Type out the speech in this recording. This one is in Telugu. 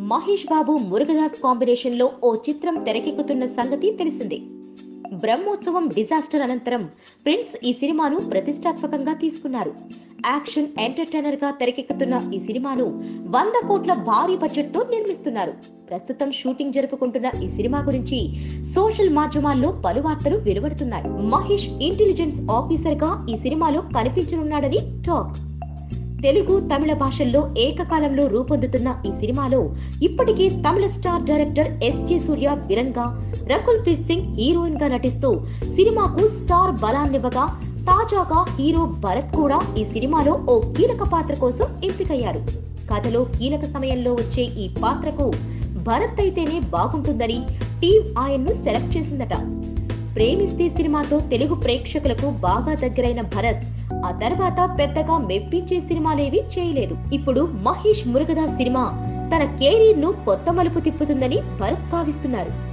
మహేష్ బాబు మురుగదాస్ కాంబినేషన్ లో ఓ చిత్రం తెరకెక్కుతున్న సంగతి తెలిసిందే బ్రహ్మోత్సవం డిజాస్టర్ అనంతరం ప్రిన్స్ ఈ సినిమాను ప్రతిష్టాత్మకంగా తీసుకున్నారు యాక్షన్ ఎంటర్టైనర్ గా తెరకెక్కుతున్న ఈ సినిమాను వంద కోట్ల భారీ బడ్జెట్ తో నిర్మిస్తున్నారు ప్రస్తుతం షూటింగ్ జరుపుకుంటున్న ఈ సినిమా గురించి సోషల్ మాధ్యమాల్లో పలు వార్తలు వెలువడుతున్నాయి మహేష్ ఇంటెలిజెన్స్ ఆఫీసర్ గా ఈ సినిమాలో కనిపించనున్నాడని టాక్ తెలుగు తమిళ భాషల్లో ఏకకాలంలో రూపొందుతున్న ఈ సినిమాలో ఇప్పటికే Tamil star director S J Surya villain గా రకుల్ ప్రీత్ సింగ్ హీరోయిన్ గా నటిస్తూ సినిమాకు స్టార్ బలాన్నివ్వగా తాజాగా హీరో భరత్ కూడా ఈ సినిమాలో ఓ కీలక పాత్ర కోసం ఎంపికయ్యారు కథలో కీలక సమయంలో వచ్చే ఈ పాత్రకు భరత్ అయితేనే బాగుంటుందని టీం ఆయన్ను సెలెక్ట్ చేసిందట ప్రేమిస్తే సినిమాతో తెలుగు ప్రేక్షకులకు బాగా దగ్గరైన భరత్ ఆ తర్వాత పెద్దగా మెప్పించే సినిమాలేవి చేయలేదు ఇప్పుడు మహేష్ మురుగదాస్ సినిమా తన కెరీర్ ను కొత్త మలుపు తిప్పుతుందని భరత్ భావిస్తున్నారు